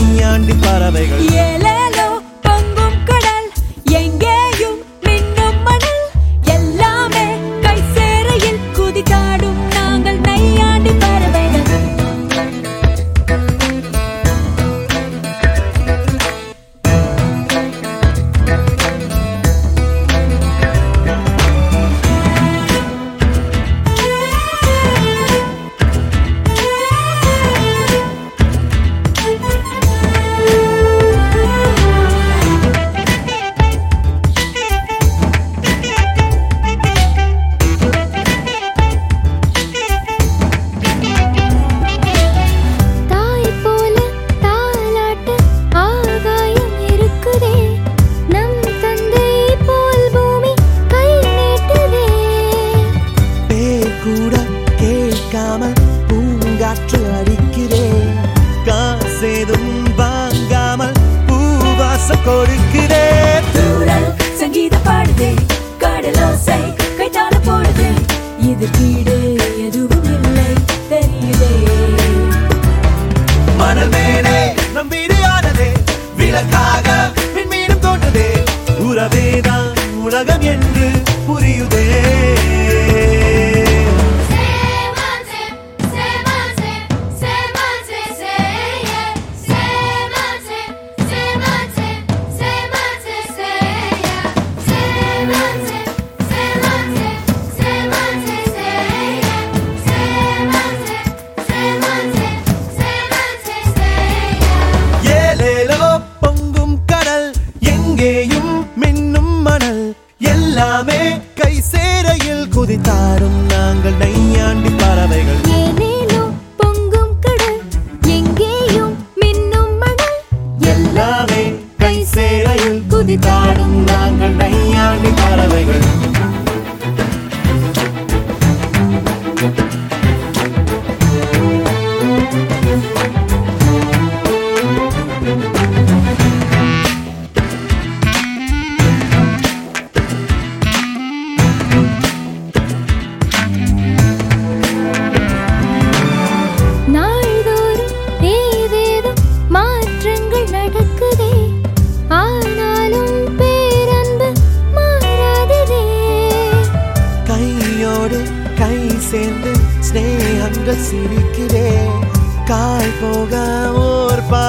நையாண்டி பறவைகள் ஏலேலோ பொங்கும் கடல் எங்கேயும் மின்னும் மணல் எல்லாமே கை சேரையில் குதித்தாடும் நாங்கள் நையாண்டி பறவைகள் தாய் போல தாலாட்ட ஆகாயம் இருக்குதே நம் தந்தை போல் பூமி கை நீட்டுதே பேர் கூட கேட்காமல் பூங்காற்று அடிக்கிறேன் காசேதும் வாங்காமல் பூவாசம் கொடுக்கிறேன் தூரல் சங்கீத பாடுதே கடலோசை கைத்தாள போடுதே இது கீடு எதுவும் இல்லை தெரியுதே மணல் மேலே நம் வீடு ஆனதே விளக்காக விண்மீனும் தோன்றுதே உறவேதான் உலகம் என்று புரியுதே ஏலேலோ பொங்கும் கடல் எங்கேயும் மின்னும் மணல் எல்லாமே கை சேரையில் குதித்தாடும் நாங்கள் நையாண்டி பறவைகள் ஏலேலோ பொங்கும் கடல் எங்கேயும் மின்னும் மணல் எல்லாமே கை சேரையில் குதித்தாடும் நாங்கள் நையாண்டி பறவைகள் நாள்தோறும் ஏதேதோ மாற்றங்கள் நடக்குதே ஆனாலும் பேரன்பு மாறாததே கையோடு கை சேர்ந்து ஸ்நேகங்கள் சிரிக்கிறே கால் போக ஓர்